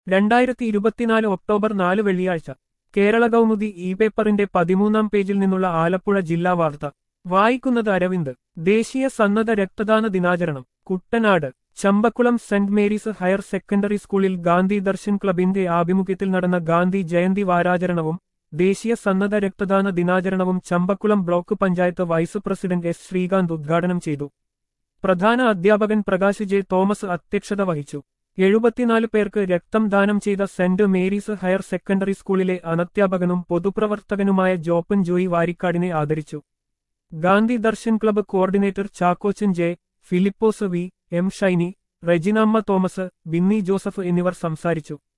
രണ്ടായിരത്തി ഇരുപത്തിനാല് ഒക്ടോബർ നാല് വെള്ളിയാഴ്ച കേരള കൗമുദി ഇ പേപ്പറിന്റെ പതിമൂന്നാം പേജിൽ നിന്നുള്ള ആലപ്പുഴ ജില്ലാ വാർത്ത വായിക്കുന്നത് അരവിന്ദ് ദേശീയ സന്നദ്ധ രക്തദാന ദിനാചരണം Kuttanad Champakkulam saint Mary's higher secondary സ്കൂളിൽ ഗാന്ധി ദർശൻ ക്ലബിന്റെ ആഭിമുഖ്യത്തിൽ നടന്ന ഗാന്ധി ജയന്തി വാരാചരണവും ദേശീയ സന്നദ്ധ രക്തദാന ദിനാചരണവും Champakkulam block panchayat vice president S Sreekanth ഉദ്ഘാടനം ചെയ്തു പ്രധാന അധ്യാപകൻ പ്രകാശ് ജെ തോമസ് അധ്യക്ഷത വഹിച്ചു എഴുപത്തിനാല് പേർക്ക് രക്തം ദാനം ചെയ്ത സെന്റ് മേരീസ് ഹയർ സെക്കൻഡറി സ്കൂളിലെ അനധ്യാപകനും പൊതുപ്രവർത്തകനുമായ ജോപ്പൻ ജോയി വാരിക്കാടിനെ ആദരിച്ചു Gandhi Darshan club coordinator Chackochan J Philipose V M Shiny Reginamma Thomas Binny Joseph എന്നിവർ സംസാരിച്ചു